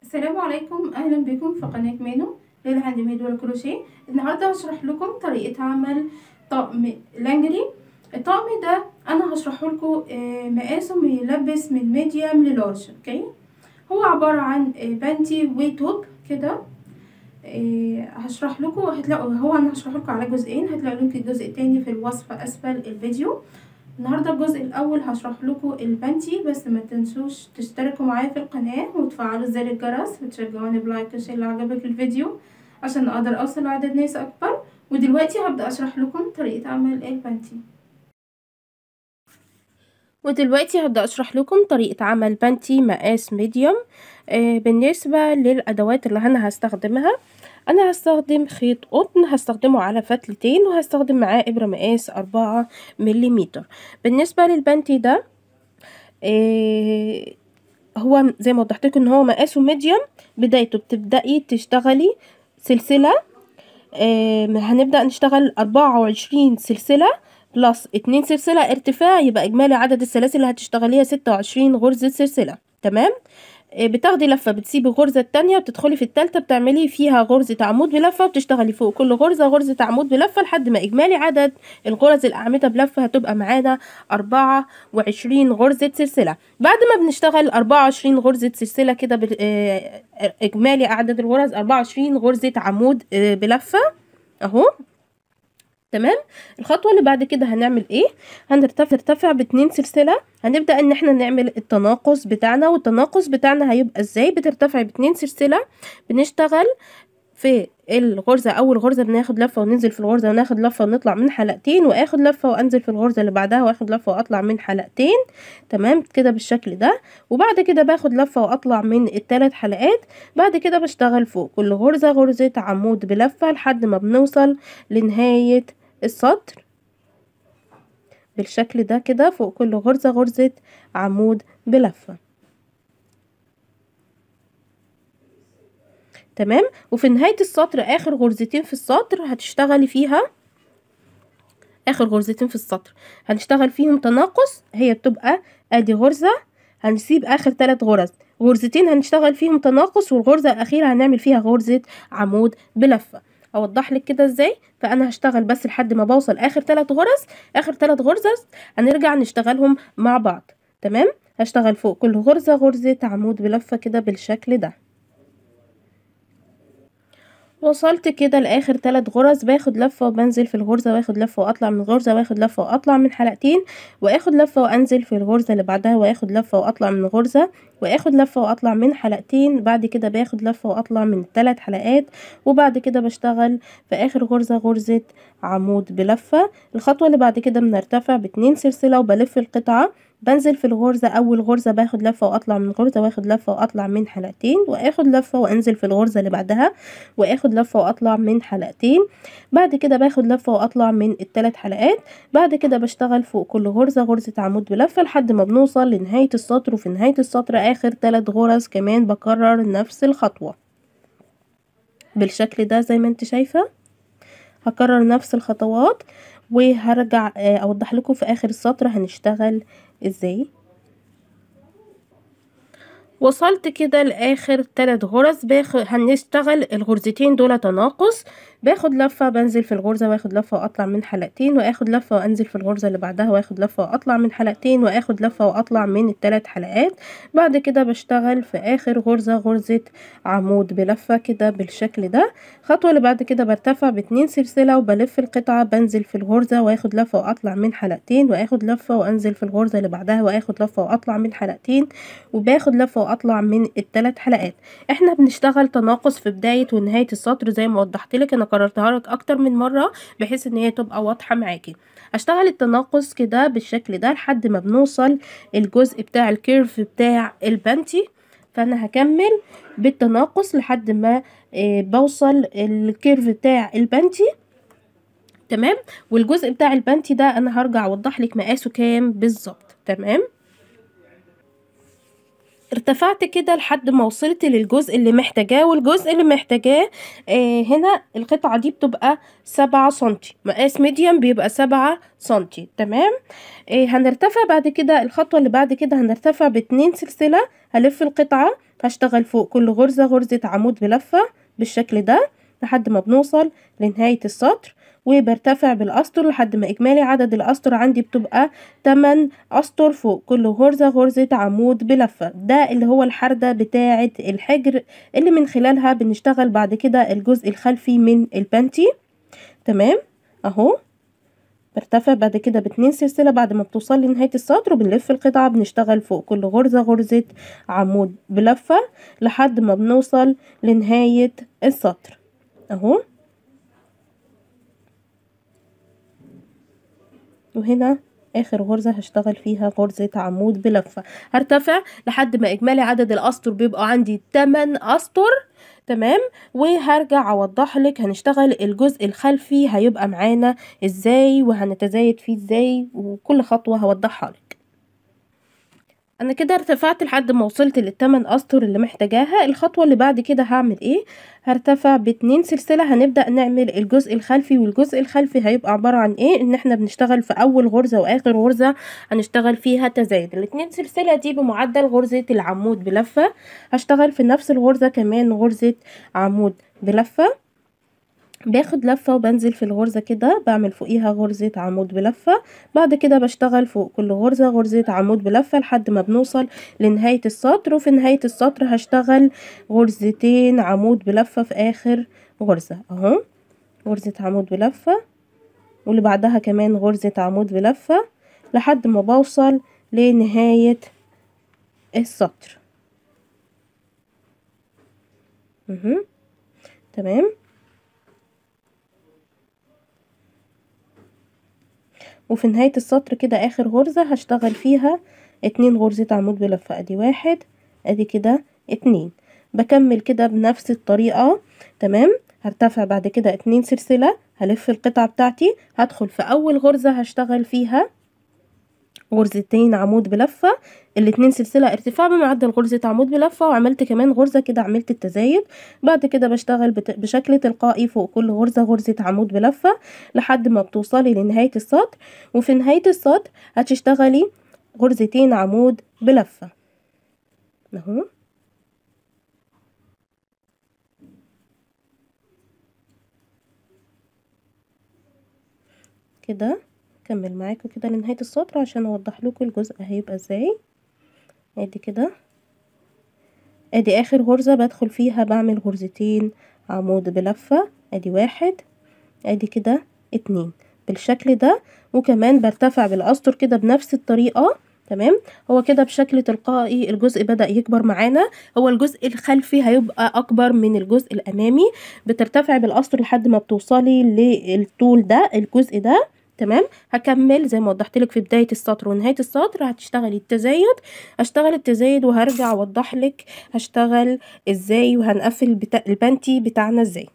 السلام عليكم اهلا بكم في قناة مانو للهاند ميد والكروشيه النهارده هشرح لكم طريقة عمل طقم لانجري الطقم ده انا هشرحه لكم مقاسه بيلبس من ميديوم للارج اوكي هو عبارة عن آه، بانتي وتوب كده آه، هشرح لكم هتلاقوا هو انا هشرح لكم على جزئين هتلاقوا لينك الجزء التاني في الوصف اسفل الفيديو النهارده الجزء الاول هشرح لكم البنتي بس ما تنسوش تشتركوا معايا في القناه وتفعلوا زر الجرس وتشجعوني بلايك وشير لو عجبك الفيديو عشان اقدر اوصل لعدد ناس اكبر ودلوقتي هبدا اشرح لكم طريقه عمل البنتي ودلوقتي هبدا اشرح لكم طريقه عمل بنتي مقاس ميديوم آه بالنسبه للادوات اللي انا هستخدمها انا هستخدم خيط قطن هستخدمه على فتلتين وهستخدم معاه ابرة مقاس أربعة مليمتر بالنسبة للبنتي ده إيه هو زي ما وضحت لكم ان هو مقاسه ميديوم بدايته بتبدأي تشتغلي سلسلة إيه هنبدأ نشتغل أربعة وعشرين سلسلة بلس اتنين سلسلة ارتفاع يبقى إجمالي عدد السلاسل اللي هتشتغليها ستة وعشرين غرزة سلسلة تمام بتاخدي لفه بتسيبي غرزه التانية وتدخلي في التالتة بتعملي فيها غرزه عمود بلفه وبتشتغلي فوق كل غرزه غرزه عمود بلفه لحد ما اجمالي عدد الغرز الاعمده بلفه هتبقى معانا أربعة وعشرين غرزه سلسله بعد ما بنشتغل أربعة وعشرين غرزه سلسله كده اجمالي عدد الغرز أربعة وعشرين غرزه عمود بلفه اهو تمام الخطوه اللي بعد كده هنعمل ايه هنرتفع نرتفع باتنين سلسله هنبدا ان احنا نعمل التناقص بتاعنا والتناقص بتاعنا هيبقى ازاي بترتفعي باتنين سلسله بنشتغل في الغرزة أول غرزة بناخد لفة وننزل في الغرزة وناخد لفة ونطلع من حلقتين وآخد لفة وأنزل في الغرزة اللي بعدها وآخد لفة وأطلع من حلقتين تمام كده بالشكل ده وبعد كده باخد لفة وأطلع من التلات حلقات بعد كده بشتغل فوق كل غرزة غرزة عمود بلفة لحد ما بنوصل لنهاية السطر بالشكل ده كده فوق كل غرزة غرزة عمود بلفة تمام وفي نهاية السطر اخر غرزتين في السطر هتشتغلي فيها اخر غرزتين في السطر هنشتغل فيهم تناقص هي بتبقى ادي غرزة هنسيب اخر ثلاث غرز غرزتين هنشتغل فيهم تناقص والغرزة الاخيرة هنعمل فيها غرزة عمود بلفة اوضح لك كده ازاي فانا هشتغل بس لحد ما بوصل اخر ثلاث غرز اخر ثلاث غرز هنرجع نشتغلهم مع بعض تمام هشتغل فوق كل غرزة غرزة عمود بلفة كده بالشكل ده وصلت كده لاخر ثلاث غرز باخد لفه وبنزل في الغرزه واخد لفه واطلع من الغرزه واخد لفه واطلع من حلقتين واخد لفه وانزل في الغرزه اللي بعدها واخد لفه واطلع من غرزه واخد لفه واطلع من حلقتين بعد كده باخد لفه واطلع من ثلاث حلقات وبعد كده بشتغل في اخر غرزه غرزه عمود بلفه الخطوه اللي بعد كده بنرتفع باتنين سلسله وبلف القطعه بنزل في الغرزة أول غرزة باخد لفة وأطلع من غرزة واخد لفة وأطلع من حلقتين وآخد لفة وأنزل في الغرزة اللي بعدها وآخد لفة وأطلع من حلقتين بعد كده باخد لفة وأطلع من التلات حلقات بعد كده بشتغل فوق كل غرزة غرزة عمود بلفة لحد ما بنوصل لنهاية السطر وفي نهاية السطر آخر تلات غرز كمان بكرر نفس الخطوة بالشكل ده زي ما انت شايفة هكرر نفس الخطوات وهرجع اوضح لكم في اخر السطر هنشتغل ازاي وصلت كده لاخر ثلاث غرز باخد هنشتغل الغرزتين دول تناقص باخد لفة بنزل في الغرزة واخد لفة واطلع من حلقتين واخد لفة وانزل في الغرزة اللي بعدها واخد لفة واطلع من حلقتين واخد لفة واطلع من الثلاث حلقات بعد كده بشتغل في اخر غرزة غرزة عمود بلفة كده بالشكل ده الخطوة اللي بعد كده برتفع باتنين سلسلة وبلف القطعة بنزل في الغرزة واخد لفة واطلع من حلقتين واخد لفة وانزل في الغرزة اللي بعدها واخد لفة واطلع من حلقتين وباخد لفة واطلع من الثلاث حلقات احنا بنشتغل تناقص في بداية ونهاية السطر زي ما وضحت لك انا كررتها لك اكتر من مرة بحيث ان هي تبقى واضحة معاكي هشتغل التناقص كده بالشكل ده لحد ما بنوصل الجزء بتاع الكيرف بتاع البنتي فانا هكمل بالتناقص لحد ما آه بوصل الكيرف بتاع البنتي تمام والجزء بتاع البنتي ده انا هرجع اوضح لك مقاسه كام بالظبط تمام ارتفعت كده لحد ما وصلت للجزء اللي محتاجاه والجزء اللي محتاجاه آه هنا القطعة دي بتبقى سبعة سنتي مقاس ميديم بيبقى سبعة سنتي تمام آه هنرتفع بعد كده الخطوة اللي بعد كده هنرتفع باتنين سلسلة هلف القطعة هشتغل فوق كل غرزة غرزة عمود بلفة بالشكل ده لحد ما بنوصل لنهاية السطر وبرتفع بالأسطر لحد ما إجمالي عدد الأسطر عندي بتبقى 8 أسطر فوق كل غرزة غرزة عمود بلفة ده اللي هو الحردة بتاعة الحجر اللي من خلالها بنشتغل بعد كده الجزء الخلفي من البانتي تمام اهو برتفع بعد كده باتنين سلسلة بعد ما بتوصل لنهاية السطر وبنلف القطعة بنشتغل فوق كل غرزة غرزة عمود بلفة لحد ما بنوصل لنهاية السطر اهو وهنا اخر غرزة هشتغل فيها غرزة عمود بلفة هرتفع لحد ما اجمالي عدد الاسطر بيبقى عندي 8 اسطر تمام وهرجع اوضح لك هنشتغل الجزء الخلفي هيبقى معانا ازاي وهنتزايد فيه ازاي وكل خطوة هوضحها لك انا كده ارتفعت لحد ما وصلت للتمن اسطر اللي محتاجاها الخطوة اللي بعد كده هعمل ايه هرتفع باتنين سلسلة هنبدأ نعمل الجزء الخلفي والجزء الخلفي هيبقى عبارة عن ايه ان احنا بنشتغل في اول غرزة واخر غرزة هنشتغل فيها تزايد الاتنين سلسلة دي بمعدل غرزة العمود بلفة هشتغل في نفس الغرزة كمان غرزة عمود بلفة باخد لفة وبنزل في الغرزة كده بعمل فوقيها غرزة عمود بلفة بعد كده بشتغل فوق كل غرزة غرزة عمود بلفة لحد ما بنوصل لنهاية السطر وفي نهاية السطر هشتغل غرزتين عمود بلفة في آخر غرزة اهو غرزة عمود بلفة واللي بعدها كمان غرزة عمود بلفة لحد ما بوصل لنهاية السطر مهم. تمام وفي نهاية السطر كده اخر غرزة هشتغل فيها اتنين غرزة عمود بلفة ادي واحد ادي كده اتنين بكمل كده بنفس الطريقة تمام هرتفع بعد كده اتنين سلسلة هلف القطعة بتاعتي هدخل في اول غرزة هشتغل فيها غرزتين عمود بلفة الاتنين سلسلة ارتفاع بمعدل غرزة عمود بلفة وعملت كمان غرزة كده عملت التزايد بعد كده بشتغل بت- بشكل تلقائي فوق كل غرزة غرزة عمود بلفة لحد ما بتوصلي لنهاية السطر وفي نهاية السطر هتشتغلي غرزتين عمود بلفة اهو كده كمل معاكم كده لنهاية السطر عشان اوضح لكم الجزء هيبقى ازاي ادي كده ادي اخر غرزة بدخل فيها بعمل غرزتين عمود بلفة ادي واحد ادي كده اتنين بالشكل ده وكمان برتفع بالاسطر كده بنفس الطريقة تمام هو كده بشكل تلقائي الجزء بدأ يكبر معانا هو الجزء الخلفي هيبقى اكبر من الجزء الامامي بترتفع بالاسطر لحد ما بتوصلي للطول ده الجزء ده تمام هكمل زي ما وضحت لك في بدايه السطر ونهايه السطر هتشتغلي التزايد هشتغل التزايد وهرجع اوضح لك هشتغل ازاي وهنقفل بتا... البانتي بتاعنا ازاي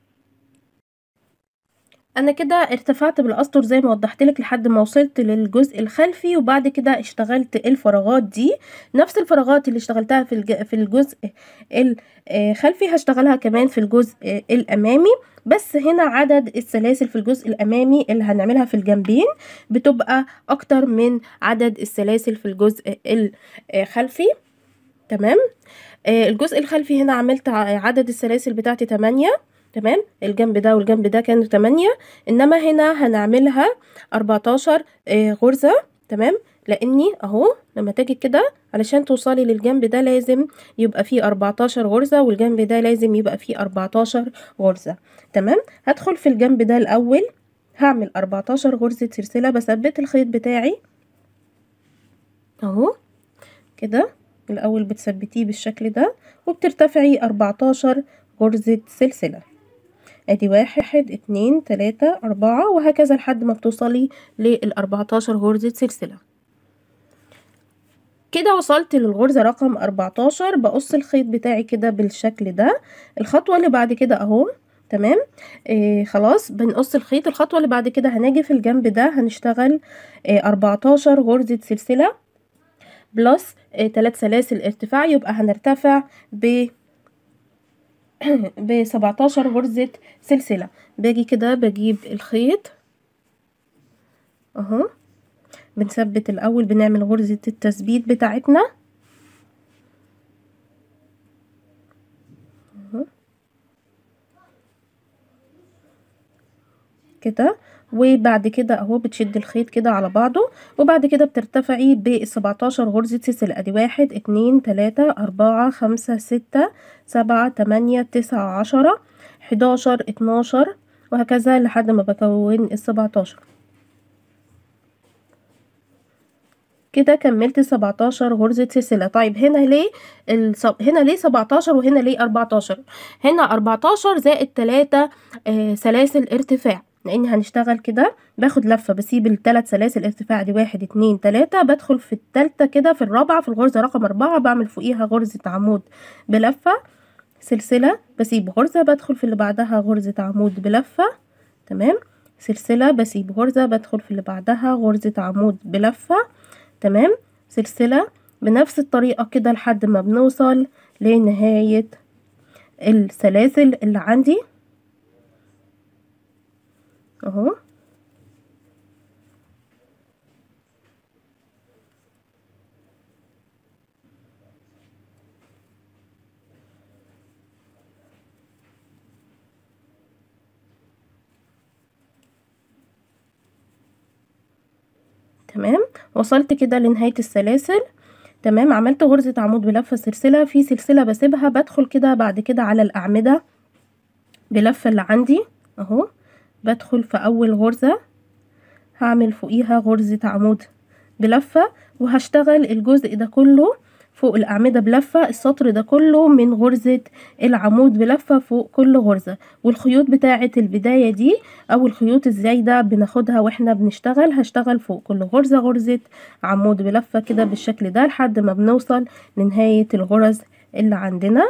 انا كده ارتفعت بالاسطر زي ما وضحت لك لحد ما وصلت للجزء الخلفي وبعد كده اشتغلت الفراغات دي نفس الفراغات اللي اشتغلتها في الج... في الجزء الخلفي هشتغلها كمان في الجزء الامامي بس هنا عدد السلاسل في الجزء الامامي اللي هنعملها في الجنبين بتبقى اكتر من عدد السلاسل في الجزء الخلفي تمام الجزء الخلفي هنا عملت عدد السلاسل بتاعتي 8 تمام الجنب ده والجنب ده كانوا 8 انما هنا هنعملها 14 غرزة تمام لاني اهو لما تاجي كده علشان توصلي للجنب ده لازم يبقى فيه 14 غرزة والجنب ده لازم يبقى فيه 14 غرزة تمام هدخل في الجنب ده الاول هعمل 14 غرزة سلسلة بثبت الخيط بتاعي اهو كده الاول بتثبتيه بالشكل ده وبترتفعي 14 غرزة سلسلة ادي واحد اتنين تلاتة اربعة وهكذا لحد ما بتوصلي للاربعتاشر غرزة سلسلة كده وصلت للغرزة رقم اربعتاشر بقص الخيط بتاعي كده بالشكل ده الخطوة اللي بعد كده اهو تمام آه خلاص بنقص الخيط الخطوة اللي بعد كده هنيجي في الجنب ده هنشتغل آه اربعتاشر غرزة سلسلة بلس آه تلات سلاسل ارتفاع يبقى هنرتفع ب ب 17 غرزة سلسلة باجي كده بجيب الخيط اهو بنثبت الاول بنعمل غرزة التثبيت بتاعتنا اهو كده وبعد كده اهو بتشد الخيط كده على بعضه وبعد كده بترتفعي بالسبعتاشر غرزة سلسلة ادي واحد اتنين تلاتة اربعة خمسة ستة سبعة تمانية تسعة عشرة حداشر اتناشر وهكذا لحد ما بكون السبعتاشر كده كملت 17 غرزة سلسلة طيب هنا ليه الصب... هنا ليه 17 وهنا ليه 14 هنا 14 زائد 3 آه سلاسل ارتفاع لان هنشتغل كده باخد لفة بسيب الثلاث سلاسل ارتفاع دي واحد اتنين تلاتة بدخل في التالتة كده في الرابعة في الغرزة رقم أربعة بعمل فوقيها غرزة عمود بلفة سلسلة بسيب غرزة بدخل في اللي بعدها غرزة عمود بلفة تمام سلسلة بسيب غرزة بدخل في اللي بعدها غرزة عمود بلفة تمام سلسلة بنفس الطريقة كده لحد ما بنوصل لنهاية السلاسل اللي عندي اهو تمام وصلت كده لنهاية السلاسل تمام عملت غرزة عمود بلفة سلسلة في سلسلة بسيبها بدخل كده بعد كده على الأعمدة بلفة اللي عندي اهو بدخل في أول غرزة هعمل فوقيها غرزة عمود بلفة وهشتغل الجزء ده كله فوق الأعمدة بلفة السطر ده كله من غرزة العمود بلفة فوق كل غرزة والخيوط بتاعة البداية دي أو الخيوط الزايدة بناخدها واحنا بنشتغل هشتغل فوق كل غرزة غرزة عمود بلفة كده بالشكل ده لحد ما بنوصل لنهاية الغرز اللي عندنا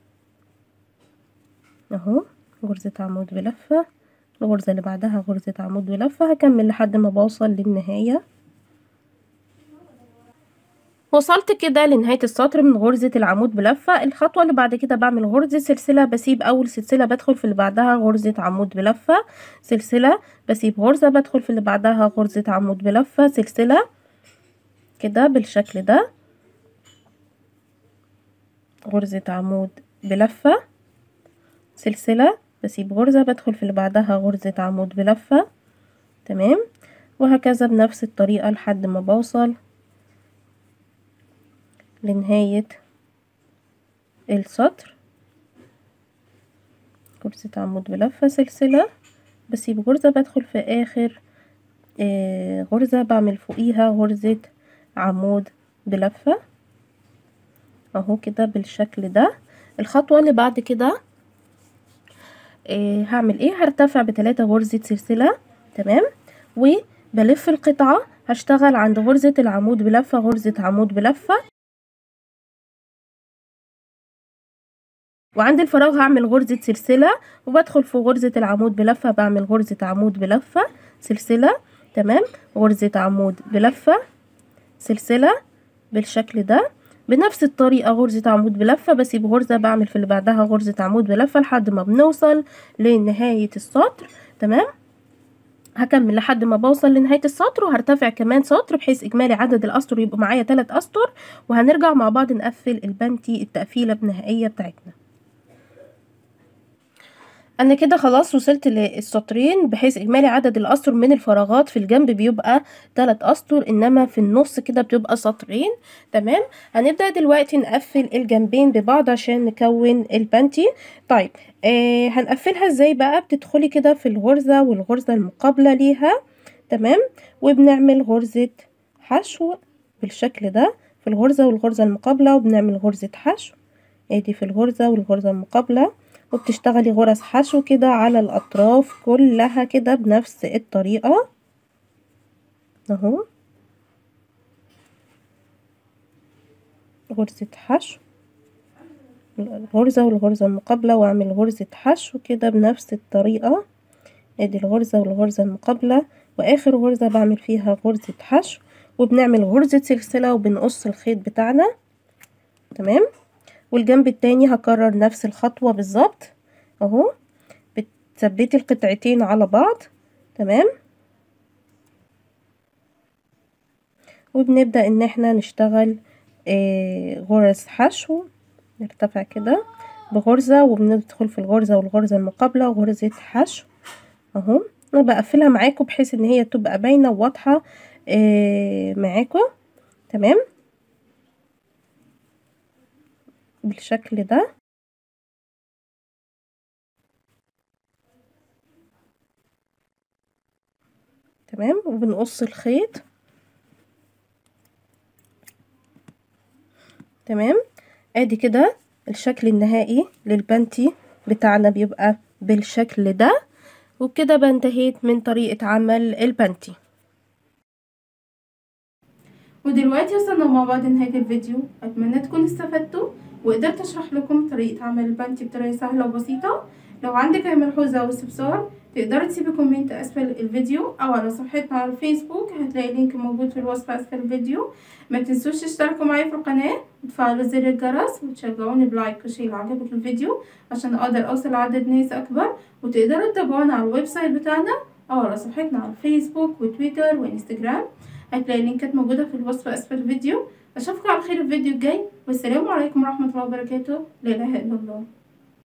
اهو غرزة عمود بلفة الغرزة اللي بعدها غرزة عمود بلفة هكمل لحد ما بوصل للنهاية وصلت كده لنهاية السطر من غرزة العمود بلفة الخطوة اللي بعد كده بعمل غرزة سلسلة بسيب أول سلسلة بدخل في اللي بعدها غرزة عمود بلفة سلسلة بسيب غرزة بدخل في اللي بعدها غرزة عمود بلفة سلسلة كده بالشكل ده غرزة عمود بلفة سلسلة بسيب غرزة بدخل في اللي بعدها غرزة عمود بلفة تمام وهكذا بنفس الطريقة لحد ما بوصل لنهاية السطر غرزة عمود بلفة سلسلة بسيب غرزة بدخل في آخر آه غرزة بعمل فوقيها غرزة عمود بلفة اهو كده بالشكل ده الخطوة اللي بعد كده آه هعمل ايه هرتفع بتلاتة غرزة سلسلة تمام وبلف القطعة هشتغل عند غرزة العمود بلفة غرزة عمود بلفة وعند الفراغ هعمل غرزة سلسلة وبدخل في غرزة العمود بلفة بعمل غرزة عمود بلفة سلسلة تمام غرزة عمود بلفة سلسلة بالشكل ده بنفس الطريقة غرزة عمود بلفة بسيب غرزة بعمل في اللي بعدها غرزة عمود بلفة لحد ما بنوصل لنهاية السطر تمام هكمل لحد ما بوصل لنهاية السطر وهرتفع كمان سطر بحيث إجمالي عدد الأسطر يبقوا معايا تلات أسطر وهنرجع مع بعض نقفل البنتي التقفيلة النهائية بتاعتنا انا كده خلاص وصلت للسطرين بحيث اجمالي عدد الاسطر من الفراغات في الجنب بيبقى 3 اسطر انما في النص كده بتبقى سطرين تمام هنبدا دلوقتي نقفل الجنبين ببعض عشان نكون البنتي طيب آه هنقفلها ازاي بقى بتدخلي كده في الغرزه والغرزه المقابله ليها تمام وبنعمل غرزه حشو بالشكل ده في الغرزه والغرزه المقابله وبنعمل غرزه حشو ادي في الغرزه والغرزه المقابله وبتشتغلي غرز حشو كده على الأطراف كلها كده بنفس الطريقة اهو غرزة حشو الغرزة والغرزة المقابلة واعمل غرزة حشو كده بنفس الطريقة ادي الغرزة والغرزة المقابلة واخر غرزة بعمل فيها غرزة حشو وبنعمل غرزة سلسلة وبنقص الخيط بتاعنا تمام والجنب التاني هكرر نفس الخطوة بالظبط اهو بتثبتي القطعتين على بعض تمام وبنبدأ ان احنا نشتغل آه غرز حشو نرتفع كده بغرزة وبندخل في الغرزة والغرزة المقابلة وغرزة حشو اهو انا بقفلها معاكم بحيث ان هي تبقى باينة وواضحة آه معاكم تمام بالشكل ده تمام وبنقص الخيط تمام ادي كده الشكل النهائي للبنتي بتاعنا بيبقى بالشكل ده وبكده بنتهيت من طريقة عمل البنتي ودلوقتي وصلنا مع بعض لنهاية الفيديو أتمنى تكونوا استفدتوا وقدرت أشرح لكم طريقة عمل البنتي بطريقة سهلة وبسيطة لو عندك أي ملحوظة أو استفسار تقدري تسيبي كومنت أسفل الفيديو أو على صفحتنا على الفيسبوك هتلاقي لينك موجود في الوصف أسفل الفيديو ما تنسوش تشتركوا معايا في القناة وتفعلوا زر الجرس وتشجعوني بلايك وشير لو عجبك الفيديو عشان أقدر أوصل لعدد ناس أكبر وتقدروا تتابعونا على الويب سايت بتاعنا أو على صفحتنا على الفيسبوك وتويتر وانستجرام هتلاقي اللينكات موجودة في الوصف أسفل الفيديو أشوفكم على خير الفيديو الجاي والسلام عليكم ورحمة الله وبركاته لا إله إلا الله